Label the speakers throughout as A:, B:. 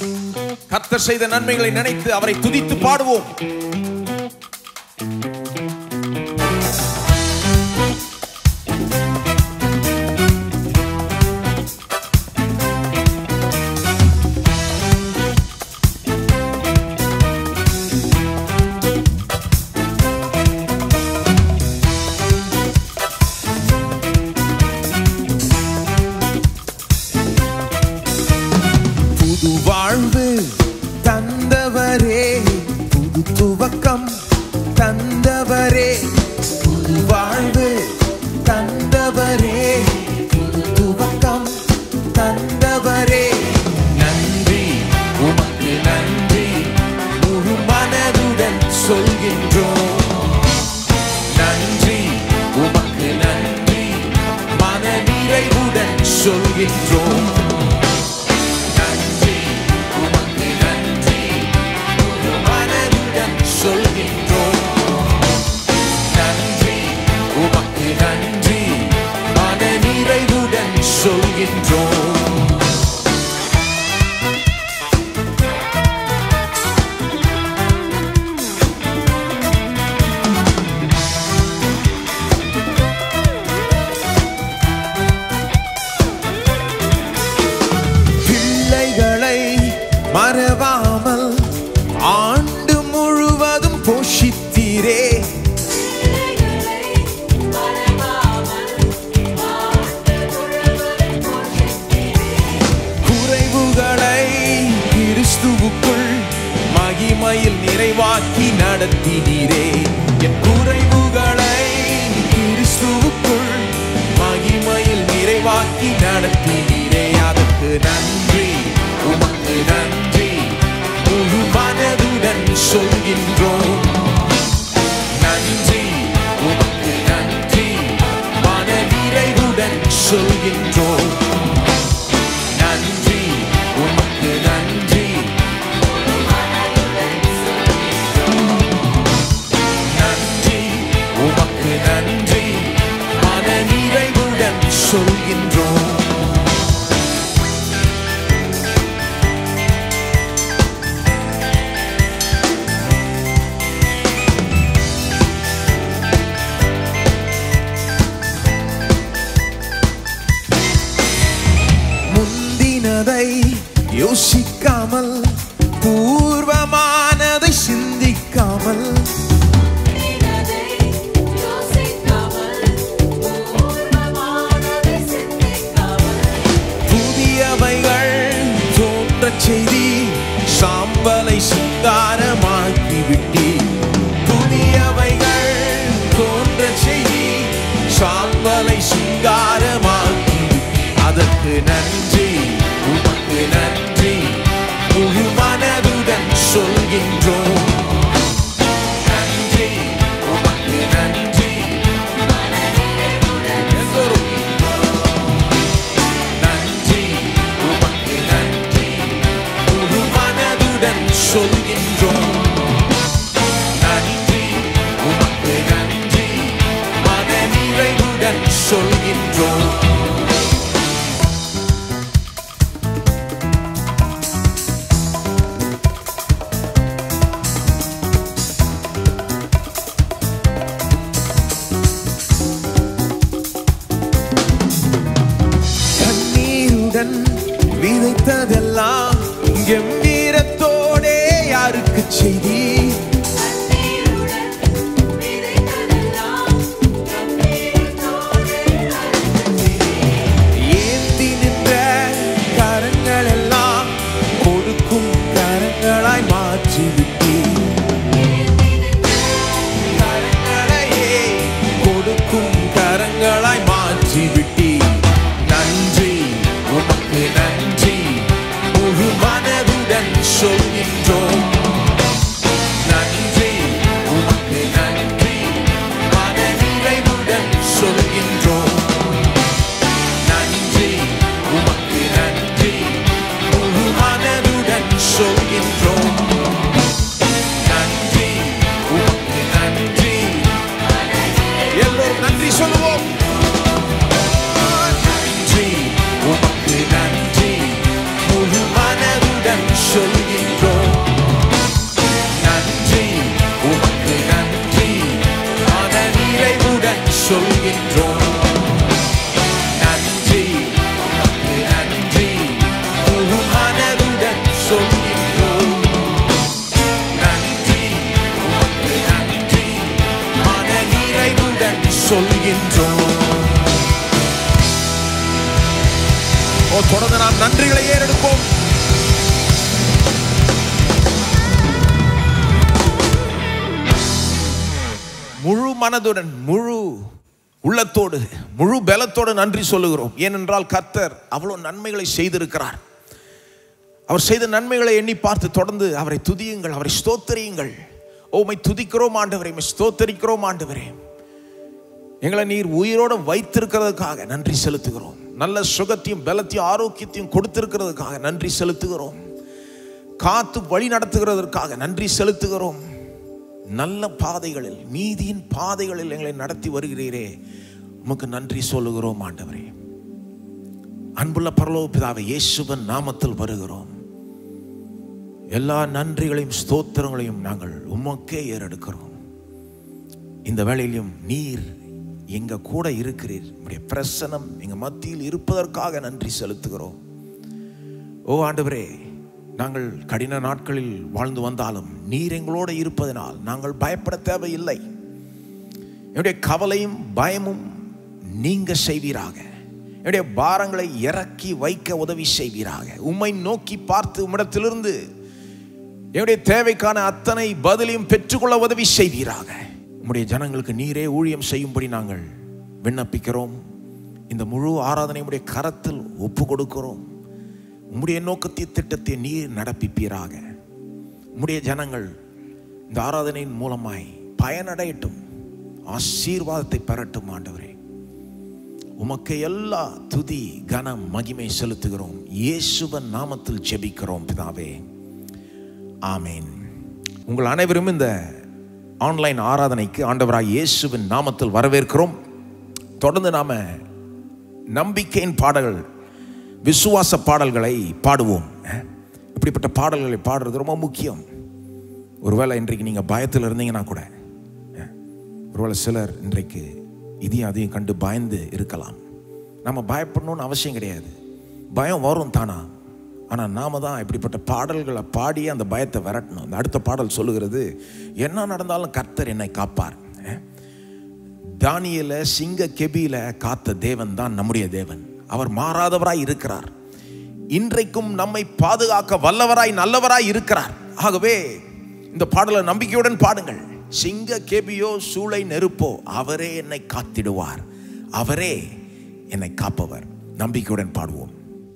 A: கர்த்தர் செய்த நன்மைகளை நினைத்து அவரை துதித்து பாடுவோம் புது வாழ்வு தந்தவரே புது துவக்கம் தந்தவரே புது வாழ்வு தந்தவரே புது துவக்கம் தந்தவரே நன்றி உமக்கு நன்றி முழு மனதுடன் சொல்கின்றோம் நன்றி உமக்கு நன்றி மன நிறைவுடன் சொல்கின்றோம் நன்றி உமக்கு நன்றி முழு மனதுடன் சொல்கின்றோம் நன்றி உமக்கு நன்றி மன நிறைவுடன் சொல்கின்றோம் பிள்ளைகளை மறவாமல் ஆண்டு முழுவதும் போஷித்தீரே குறைவுகளை கிறிஸ்துவுக்குள் மகிமையில் நிறைவாக்கி நடத்தினீரே என் குறைவுகளை கிறிஸ்துவுக்குள் மகிமையில் நிறைவாக்கி நடத்தினீரே அதற்கு நன்றி உமக்கு நன்றி முழு மனதுடன் சொல்கின்றோம் நன்றி உமக்கு நன்றி மன நிறைவுடன் சொல்கின்றோம் நன்றி உமக்கு நன்றி நன்றி உமக்கு நன்றி மன நிறைவுடன் சொல்கின்றோம் முந்தினதை யோசிக்காமல் பூர்வமானதை சிந்திக்காமல் புதியவைகள் தோன்றச் செய்தி சாம்பலை சிங்காரமாக்கி விட்டி புதியவைகள் தோன்றச் செய்தி சாம்பலை சிங்காரமாக்கி விட்டி. அதற்கு நன்றி உமக்கு நன்றி முழு மனதுடன் சொல்கின்றோம் நன்றி உமக்கு நன்றி எல்லோரும் நன்றி உமக்கு நன்றி முழு மனதுடன் சொல்கின்றோம் நன்றி உமக்கு நன்றி மன நிறைவுடன் சொல்கின்றோம் கண்ணீருடன் விதைத்ததெல்லாம் கம்பீரத்தோடே யாருக்கு செய்தி ஏந்தி நின்ற கரங்கள் எல்லாம் கொடுக்கும் கரங்களாய் மாற்றி விட்டீர் கரங்களையே கொடுக்கும் கரங்களாய் மாற்றி விட்டீர் நன்றி உமக்கு நன்றி முழு மனதுடன் சொல்கின்றோம் நன்றி உமக்கு நன்றி மன நிறைவுடன் சொல்கின்றோம் நன்றி உமக்கு நன்றி முழு மனதுடன் சொல்கின்றோம் நன்றி உமக்கு நன்றி எல்லோரும் நன்றி சொல்லுவோம் நன்றி உமக்கு நன்றி முழு மனதுடன் சொல்கின்றோம் ஓ தொடர்ந்து நாம் நன்றிகளை ஏறெடுப்போம் முழு மனதுடன் முழு உள்ளத்தோடு முழு பலத்தோடு நன்றி சொல்லுகிறோம் ஏனென்றால் கர்த்தர் அவ்வளோ நன்மைகளை செய்திருக்கிறார் அவர் செய்த நன்மைகளை எண்ணி பார்த்து தொடர்ந்து அவரை துதியுங்கள் அவரை ஸ்தோத்தரியுங்கள் ஓமை துதிக்கிறோம் ஆண்டவரே உம்மை ஸ்தோத்தரிக்கிறோம் ஆண்டவரே எங்களை நீர் உயிரோடு வைத்திருக்கிறதுக்காக நன்றி செலுத்துகிறோம் நல்ல சுகத்தையும் பலத்தையும் ஆரோக்கியத்தையும் கொடுத்திருக்கிறதுக்காக நன்றி செலுத்துகிறோம் காத்து வழி நடத்துகிறதற்காக நன்றி செலுத்துகிறோம் நல்ல பாதைகளில் நீதியின் பாதைகளில் எங்களை நடத்தி வருகிறீரே உமக்கு நன்றி சொல்லுகிறோம் ஆண்டவரே அன்புள்ள பரலோக பிதாவை இயேசுவன் நாமத்தில் வருகிறோம் எல்லா நன்றிகளையும் ஸ்தோத்திரங்களையும் நாங்கள் உமக்கே ஏறெடுக்கிறோம் இந்த வேளையிலும் நீர் எங்க கூட இருக்கிறீர் உடைய பிரசனம் எங்க மத்தியில் இருப்பதற்காக நன்றி செலுத்துகிறோம் ஓ ஆண்டவரே நாங்கள் கடின நாட்களில் வாழ்ந்து வந்தாலும் நீர் எங்களோடு இருப்பதனால் நாங்கள் பயப்பட தேவையில்லை என்னுடைய கவலையும் பயமும் நீங்க செய்வீராக என்னுடைய பாரங்களை இறக்கி வைக்க உதவி செய்வீராக உம்மை நோக்கி பார்த்து உம்மிடத்திலிருந்து என்னுடைய தேவைக்கான அத்தனை பதிலையும் பெற்றுக்கொள்ள உதவி செய்வீராக உம்முடைய ஜனங்களுக்கு நீரே ஊழியம் செய்யும்படி நாங்கள் விண்ணப்பிக்கிறோம் இந்த முழு ஆராதனை உம்முடைய கரத்தில் ஒப்பு கொடுக்கிறோம் உம்முடைய நோக்கத்தை திட்டத்தை நீர் நடப்பிப்பீராக உம்முடைய ஜனங்கள் இந்த ஆராதனையின் மூலமாய் பயனடையட்டும் ஆசீர்வாதத்தை பெறட்டும் ஆண்டவரே உமக்கு எல்லா துதி கனம் மகிமை செலுத்துகிறோம் இயேசுவன் நாமத்தில் ஜெபிக்கிறோம் பிதாவே ஆமேன் உங்கள் அனைவரும் இந்த ஆன்லைன் ஆராதனைக்கு ஆண்டவராய் இயேசுவின் நாமத்தில் வரவேற்கிறோம் தொடர்ந்து நாம நம்பிக்கையின் பாடல்கள் விசுவாச பாடல்களை பாடுவோம் இப்படிப்பட்ட பாடல்களை பாடுறது ரொம்ப முக்கியம் ஒருவேளை இன்றைக்கு நீங்கள் பயத்தில் இருந்தீங்கன்னா கூட ஒருவேளை சிலர் இன்றைக்கு இதையும் அதையும் கண்டு பயந்து இருக்கலாம் நம்ம பயப்படணும்னு அவசியம் கிடையாது பயம் வரும் தானா ஆனால் நாம தான் இப்படிப்பட்ட பாடல்களை பாடி அந்த பயத்தை விரட்டணும் அந்த அடுத்த பாடல் சொல்லுகிறது என்ன நடந்தாலும் கர்த்தர் என்னை காப்பார் தானியல சிங்க கெபியில காத்த தேவன் தான் நம்முடைய தேவன் அவர் மாறாதவராய் இருக்கிறார் இன்றைக்கும் நம்மை பாதுகாக்க வல்லவராய் நல்லவராய் இருக்கிறார் ஆகவே இந்த பாடலை நம்பிக்கையுடன் பாடுங்கள் சிங்க கேபியோ சூளை நெருப்போ அவரே என்னை காத்திடுவார் அவரே என்னை காப்பவர் நம்பிக்கையுடன் பாடுவோம்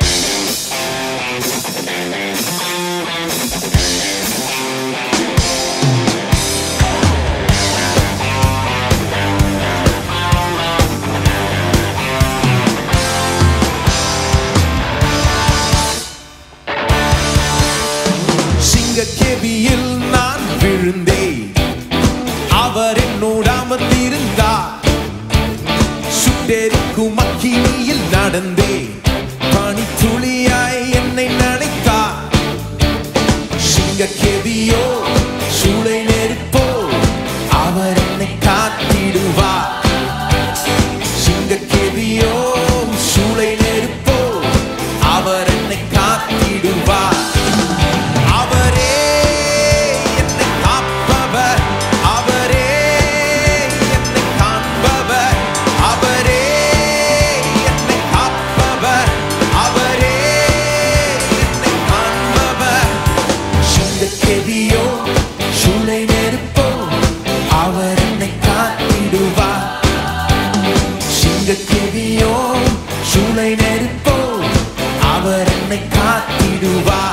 A: சிங்க கேபியில் நான் விழுந்தேன் அவர் என்னோடு அமர்ந்திருந்தார் சுட்டெரிக்கும் அக்கினியில் நடந்தேன் பனி துளியாய் என்னை நினைத்தார் சிங்க கேபியோ சூளை நெருப்போ அவர் என்னை காத்திடுவார் சிங்க கேபியோ சூளை நெருப்போ அவர் என்னை காத்திடுவார் அவரே என்னை காப்பவர் அவரே என்னை காண்பவர் அவரே என்னை காப்பவர் அவரே என்னை காண்பவர் சிங்கக்கெதியோ சூளை நெருப்போ அவர் என்னை காத்திடுவார் சிங்கக்கெதியோ சூளை நெருப்போ அவர் என்னை காத்திடுவார்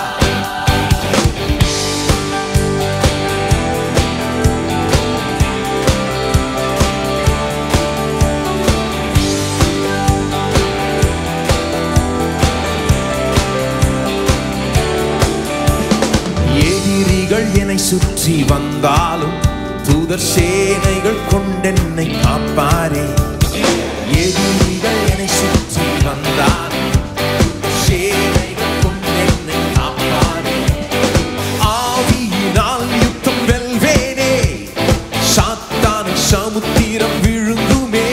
A: எதிரிகள் என்னை சுற்றி வந்தாலும் தூதர் சேனைகள் கொண்டென்னை காப்பாரே எதிரிகள் என்னை சுற்றி வந்தாலும் சேனைகள் கொண்டென்னை காப்பாரே ஆவியினால் யுத்தம் வெல்வேனே சாத்தானை சமுத்திரம் விழுங்குமே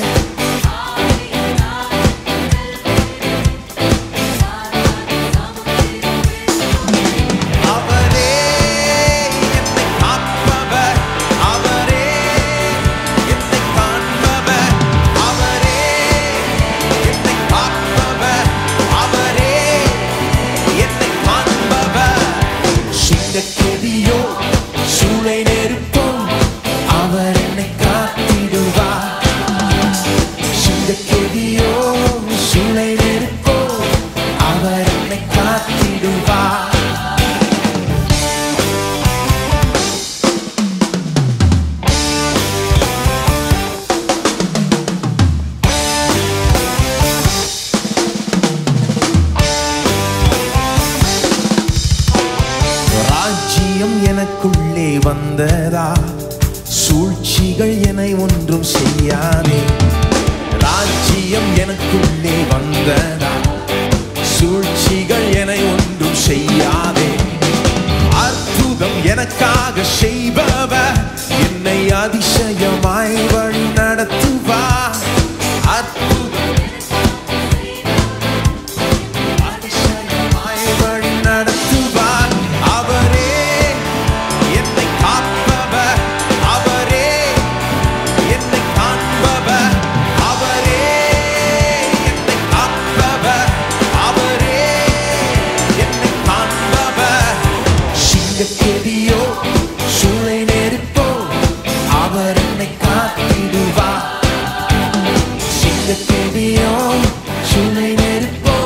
A: அவரே என்னை காப்பவர் அவரே என்னை காண்பவர் சிங்கக்கெதியோ சூளை நெருப்போ அவர் என்னை காத்திடுவார் சிங்கக்கெதியோ சூளை நெருப்போ அவர் என்னை காத்திடுவார் ராஜ்யம் எனக்குள்ளே வந்ததா சூழ்ச்சிகள் என்னை ஒன்றும் செய்யாதே ராஜ்யம் எனக்குள்ளே வந்ததா சூழ்ச்சிகள் என்னை ஒன்றும் செய்யாதே அற்புதம் எனக்காக செய்பவர் என்னை அதிசயமாய் வழி நடத்துவார் அற்புதம் அதிசயமாய் வழி நடத்துவார் அவரே என்னை காப்பவர் அவரே என்னை காண்பவர் அவரே என்னை காப்பவர் அவரே என்னை காண்பவர் சிங்கக்கெடியோ சூளை நெருப்போ அவர் என்னை காத்திடுவார் சிங்கக்கெடியோ சூளை நெருப்போ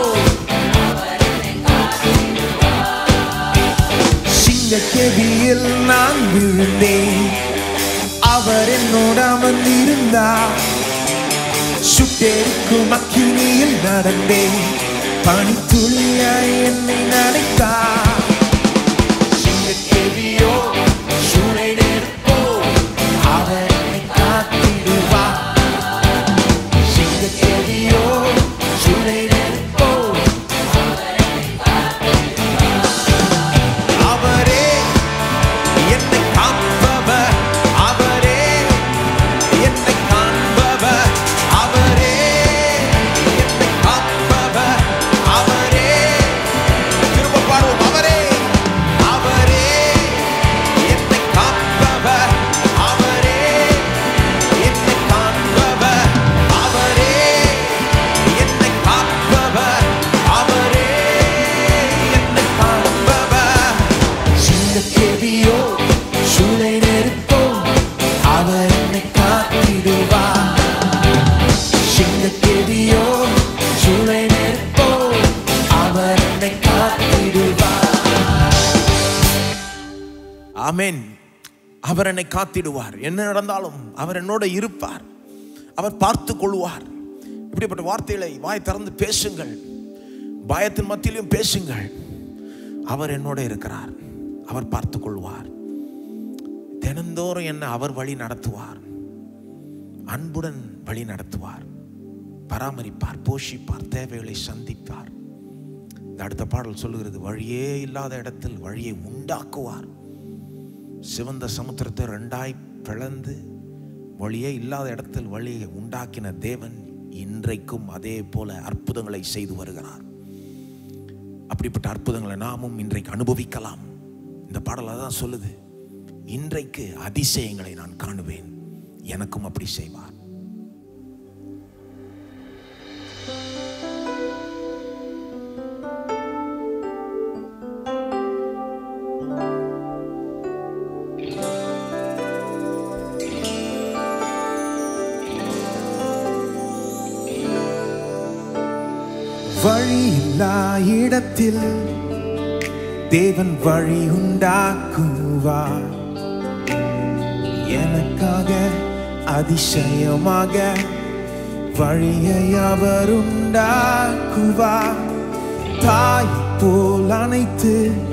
A: சிங்கக்கெதியில் நான் விழுந்தேன் அவர் என்னோட அமர்ந்திருந்தார் சுட்டெரிக்கும் அக்கினியில் நடந்தேன் பனித்துளியாய் என்னை நனைத்தார் சிங்கக்கெதியோ சூளை நெருப்போ அவர் என்னை காத்திடுவார் சிங்கக்கெதியோ சூளை நெருப்போ அவரே என்னை காப்பவர் அவரே என்னை காண்பவர் அவரே என்னை காப்பவர் அவரே திரும்ப பாடுவோம் அவரே அவரே என்னை காப்பவர் அவரே என்னை காண்பவர் அவரே என்னை காப்பவர் அவரே என்னை காண்பவர் சிங்கக்கெதியோ சூளை நெருப்போ அவர் என்னை காத்திடுவார் சிங்கக்கெதியோ சூளை நெருப்போ அவர் என்னை காத்திடுவார் ஆமென் அவர் என்னை காத்திடுவார் என்ன நடந்தாலும் அவர் என்னோட இருப்பார் அவர் பார்த்து கொள்வார் இப்படிப்பட்ட வார்த்தைகளை வாய் திறந்து பேசுங்கள் பயத்தின் மத்தியிலும் பேசுங்கள் அவர் என்னோட இருக்கிறார் அவர் பார்த்து கொள்வார் தினந்தோறும் என்னை அவர் வழி நடத்துவார் அன்புடன் வழி நடத்துவார் பராமரிப்பார் போஷிப்பார் தேவைகளை சந்திப்பார் இந்த அடுத்த பாடல் சொல்லுகிறது வழியே இல்லாத இடத்தில் வழியை உண்டாக்குவார் சிவந்த சமுத்திரத்தை ரெண்டாய் பிளந்து வழியே இல்லாத இடத்தில் வழியை உண்டாக்கின தேவன் இன்றைக்கும் அதே போல அற்புதங்களை செய்து வருகிறார் அப்படிப்பட்ட அற்புதங்களை நாமும் இன்றைக்கு அனுபவிக்கலாம் இந்த பாடல் தான் சொல்லுது இன்றைக்கு அதிசயங்களை நான் காணுவேன் எனக்கும் அப்படி செய்வார் வழியில்லா இடத்தில் தேவன் வழி உண்டாக்குவார் எனக்காக அதிசயமாக வழியை அவர் உண்டாக்குவார் தாய் போல் அனைத்து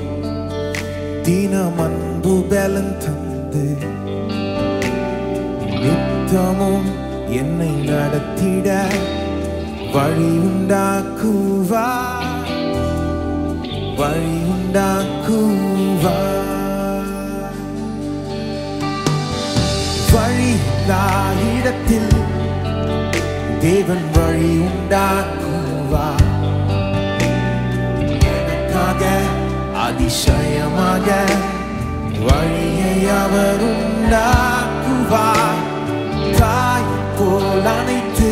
A: தினம் அன்பு பலன் தந்து நித்தமும் என்னை நடத்திட வழி உண்டாக்குவார் வழி உண்டாக்குவார் வழி இடத்தில் தேவன் வழி உண்டாக்குவார் எனக்காக அதிசயமாக வழியை அவர் உண்டாக்குவார் தாய் போல் அனைத்து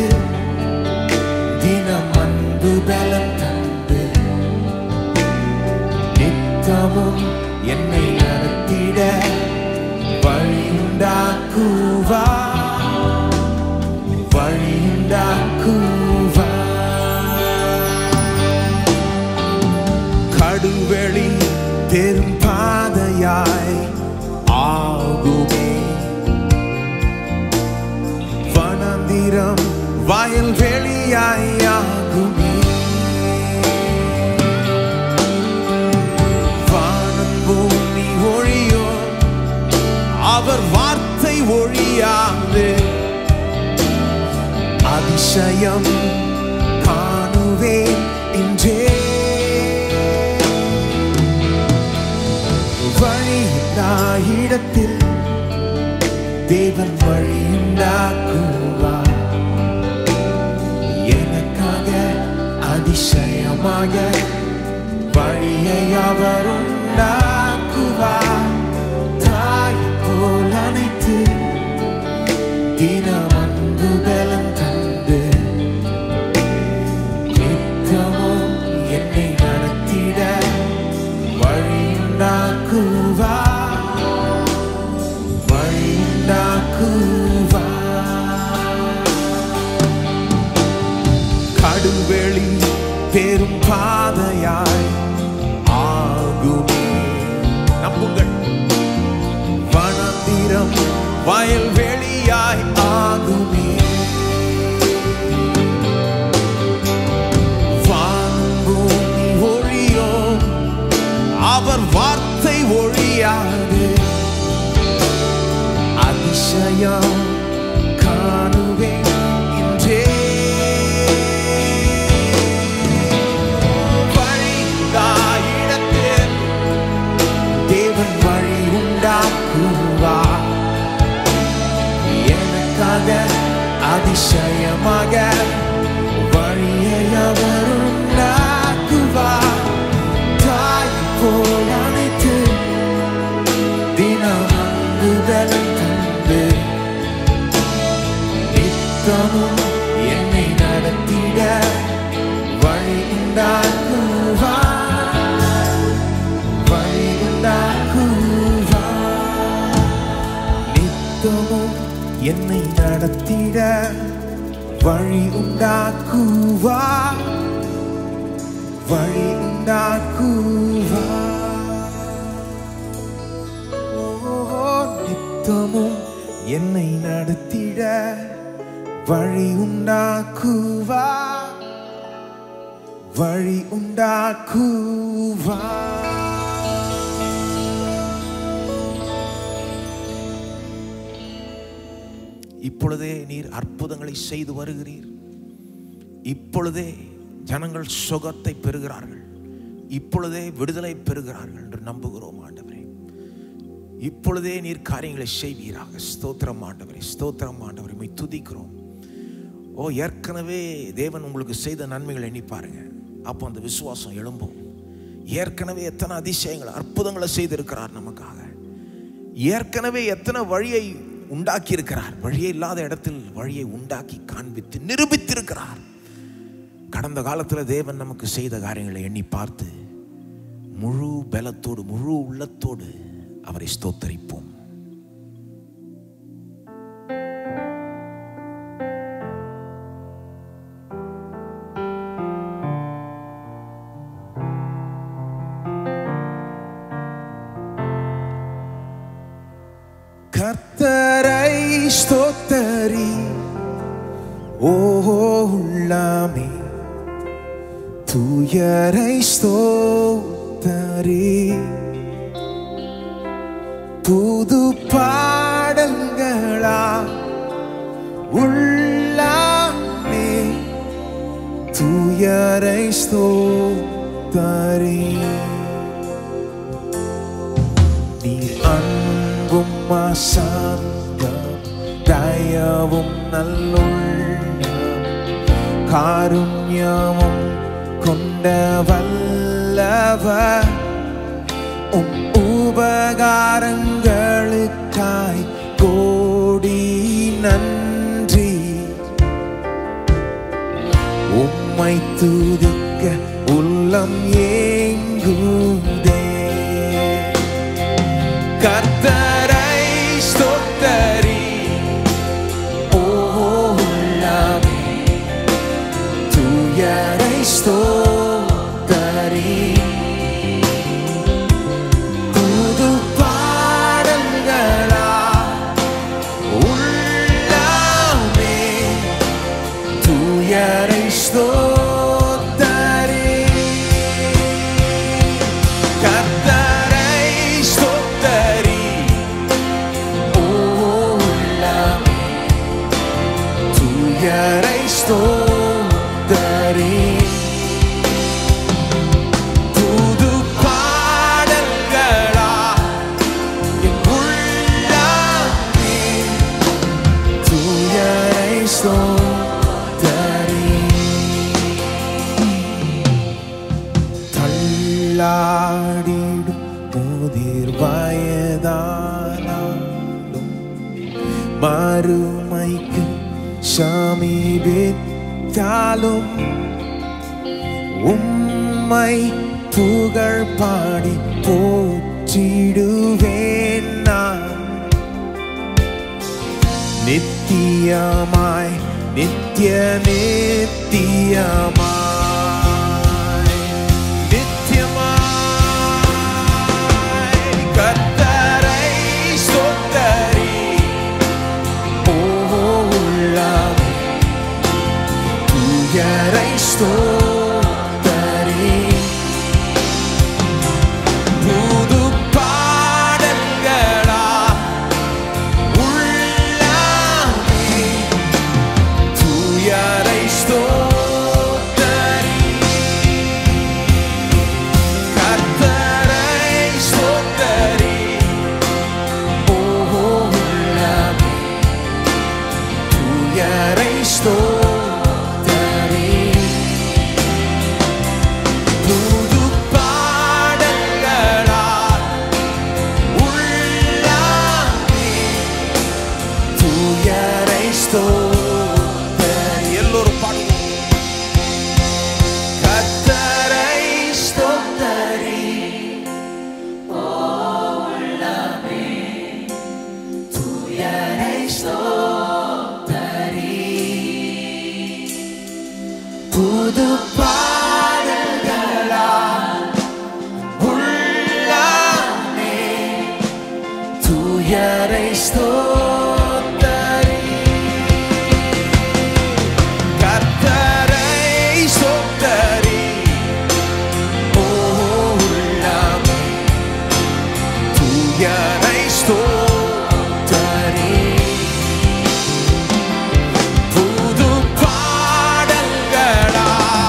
A: தினம் அன்பு பலம் தந்து நித்தமும் என்னை நடத்திட வழியுண்டாக்குவா வழியுண்டாக்குவா கடுவெளி பெரும் பாதையாய் ஆகுமே வனந்திரம் வயல் வெளியாய் ஆகுமே வானம் பூமி ஒழியோ அவர் வார்த்தை ஒழியாது அதிசயம் காணுவேன் இன்றே வழியில்லா இடத்தில் தேவன் வழியுண்டாக்குவார் எனக்காக அதிசயமாக வழியை அவர் உண்டாக்குவார் தாய் போல் அனைத்து தினம் அன்பு பலம் தந்து நித்தமும் என்னை நடத்திட வழியுண்டாக்குவார் வழியுண்டாக்குவார் கடுவெளி பெரும் பாதையாய் ஆகுமே நம்புங்கள் வனந்திரம் வயல் வெளியாய் ஆகுமே வானம் பூமி ஒழியோ அவர் வார்த்தை ஒழியாது அதிசயம் காணுவேன் இன்றே வழிந்தா இடத்தில் தேவன் வழி உண்டாக்குவார் எனக்காக அதிசயமாக வழியை அவர் உண்டாக்குவார் தாய் போல் அனைத்து தினம் அங்கு பலன் தந்து நித்தமும் என்னை நடத்திட வழி உண்டாக்குவார் வழி உண்டாக்குவார் நித்தமும் என்னை நடத்திட வழி உண்டாக்குவார் வழி உண்டாக்குவார் ஓ, நித்தமும் என்னை நடத்திட வழி உண்டாக்குவா வழி உண்டாக்குவா இப்பொழுதே நீர் அற்புதங்களை செய்து வருகிறீர் இப்பொழுதே ஜனங்கள் சுகத்தை பெறுகிறார்கள் இப்பொழுதே விடுதலை பெறுகிறார்கள் என்று நம்புகிறோம் ஆண்டவரே இப்பொழுதே நீர் காரியங்களை செய்வீராக ஸ்தோத்திரம் ஆண்டவரே ஸ்தோத்திரம் ஆண்டவரே உம்மை துதிக்கிறோம் ஓ ஏற்கனவே தேவன் உங்களுக்கு செய்த நன்மைகளை எண்ணி பாருங்க அப்போ அந்த விசுவாசம் எழும்பும் ஏற்கனவே எத்தனை அதிசயங்கள் அற்புதங்களை செய்திருக்கிறார் நமக்காக ஏற்கனவே எத்தனை வழியை உண்டாக்கி இருக்கிறார் வழியே இல்லாத இடத்தில் வழியை உண்டாக்கி காண்பித்து நிரூபித்திருக்கிறார் கடந்த காலத்தில் தேவன் நமக்கு செய்த காரியங்களை எண்ணி பார்த்து முழு பலத்தோடு முழு உள்ளத்தோடு அவரை ஸ்தோத்தரிப்போம் கர்த்தரை ஸ்தோத்தரி ஓ உள்ளாமே தூயரை ஸ்தோத்தரி புது பாடல்களா உள்ளாமே தூயரை ஸ்தோத்தரி நீ அன்பும் அசாந்தம் தயவும் நல்லுள்ளம் காருண்யமும் கொண்ட வல்லவர் உம் உபகாரங்களுக்காய் கோடி நன்றி உம்மை துதிக்க உள்ளம் ஏங்குதே கர்த்தரை ஸ்தோத்தரி ஓ உள்ளமே தூயரை ஸ்தோத்தரி புது பாடல்களா உள்ளமே தூயரை ஸ்தோத்தரி கர்த்தரை ஸ்தோத்தரி ஓ உள்ளமே தூயரை ஸ்தோத்தரி புது பாடல்களா என் உள்ளமே தூயரை ஸ்தோத்தரி தள்ளாடிடும் முதிர் வயதானாலும் மறுமைக்கு சமீபித்தாலும் உம்மை புகழ் பாடி போற்றிடுவேன் நான் நித்தியமாய் நித்திய நித்தியமாய் நித்தியமாய் கர்த்தரை ஸ்தோத்தரி ஓ உள்ளமே தூயரை ஸ்தோத்தரி புது பாடல்களா உள்ளமே தூயரை ஸ்தோத்தரி கர்த்தரை ஸ்தோத்தரி ஓ உள்ளமே தூயரை ஸ்தோத்தரி புது பாடல்களால் உள்ளமே தூயரை ஸ்தோத்தரி எல்லோரும் பாடுவோம் கர்த்தரை ஸ்தோத்தரி தூயரை ஸ்தோத்தரி புது பாடல்களால் உள்ளமே தூயரை ஸ்தோத்தரி கர்த்தரை ஸ்தோத்தரி ஓ உள்ளமே தூயரை ஸ்தோத்தரி புது பாடல்களா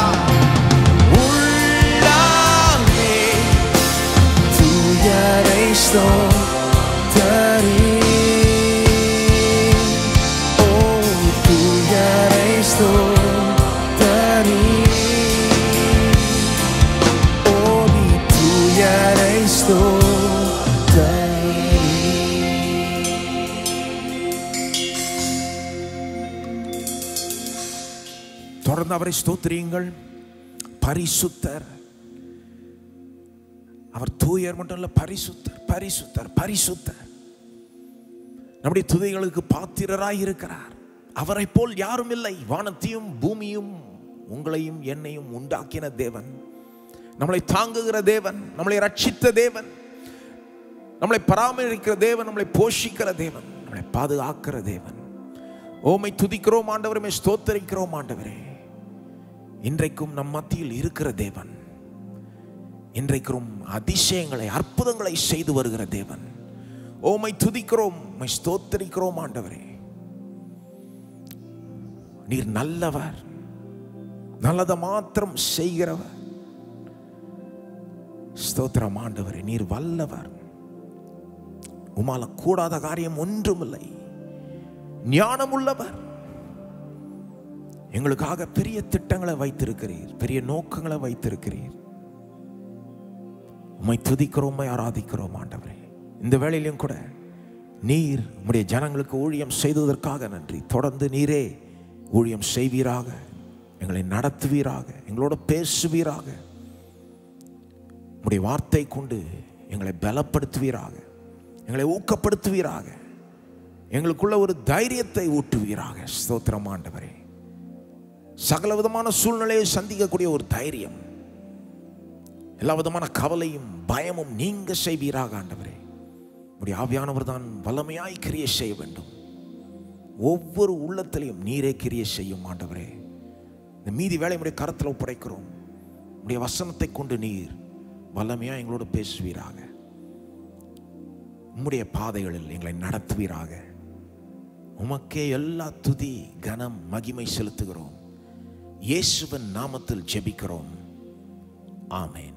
A: உள்ளமே தூயரை ஸ்தோத்தரி ஓ தூயரை ஸ்தோத்தரி ஓ நீ தூயரை ஸ்தோத்தரி தொடர்ந்து அவரை ஸ்தோத்திரியுங்கள் பரிசுத்தர் அவர் தூயர் மட்டும் இல்ல பரிசுத்தர் பரிசுத்தர் பரிசுத்தர் நம்முடைய துதிகளுக்கு பாத்திரராய் இருக்கிறார் அவரை போல் யாரும் இல்லை வானத்தையும் பூமியும் உங்களையும் என்னையும் உண்டாக்கின தேவன் நம்மளை தாங்குகிற தேவன் நம்மளை ரட்சித்த தேவன் நம்மளை பராமரிக்கிற தேவன் நம்மளை போஷிக்கிற தேவன் நம்மளை பாதுகாக்கிற தேவன் ஓமை துதிக்கிறோம் ஆண்டவரே ஸ்தோத்தரிக்கிறோம் ஆண்டவரே இன்றைக்கும் நம் மத்தியில் இருக்கிற தேவன் இன்றைக்கும் அதிசயங்களை அற்புதங்களை செய்து வருகிற தேவன் ஓமை துதிக்கிறோம் உம்மை ஸ்தோத்தரிக்கிறோம் ஆண்டவரே நீர் நல்லவர் நல்லதை மாத்திரம் செய்கிறவர் ஸ்தோத்திரம் ஆண்டவரே நீர் வல்லவர் உமால கூடாத காரியம் ஒன்றுமில்லை ஞானம் உள்ளவர் எங்களுக்காக பெரிய திட்டங்களை வைத்திருக்கிறீர் பெரிய நோக்கங்களை வைத்திருக்கிறீர் உம்மை துதிக்கிறோம் உம்மை ஆராதிக்கிறோம் ஆண்டவரே இந்த வேளையிலும் கூட நீர் உம்முடைய ஜனங்களுக்கு ஊழியம் செய்ததற்காக நன்றி தொடர்ந்து நீரே ஊழியம் செய்வீராக எங்களை நடத்துவீராக எங்களோட பேசுவீராக உம்முடைய வார்த்தை கொண்டு எங்களை பலப்படுத்துவீராக எங்களை ஊக்கப்படுத்துவீராக எங்களுக்குள்ள ஒரு தைரியத்தை ஊட்டுவீராக ஸ்தோத்திரம் ஆண்டவரே சகல விதமான சூழ்நிலையை சந்திக்கக்கூடிய ஒரு தைரியம் எல்லா விதமான கவலையும் பயமும் நீங்க செய்வீராக ஆண்டவரே உடைய ஆவியானவர் தான் வல்லமையாய் கிரியை செய்ய வேண்டும் ஒவ்வொரு உள்ளத்திலையும் நீரே கிரியை செய்யும் ஆண்டவரே இந்த மீதி வேலை உடைய கரத்தில் ஒப்படைக்கிறோம் உடைய வசனத்தை கொண்டு நீர் வல்லமையா எங்களோடு பேசுவீராக உம்முடைய பாதைகளில் எங்களை நடத்துவீராக உமக்கே எல்லா துதி கனம் மகிமை செலுத்துகிறோம் இயேசுவின் நாமத்தில் ஜெபிக்கிறோம் ஆமென்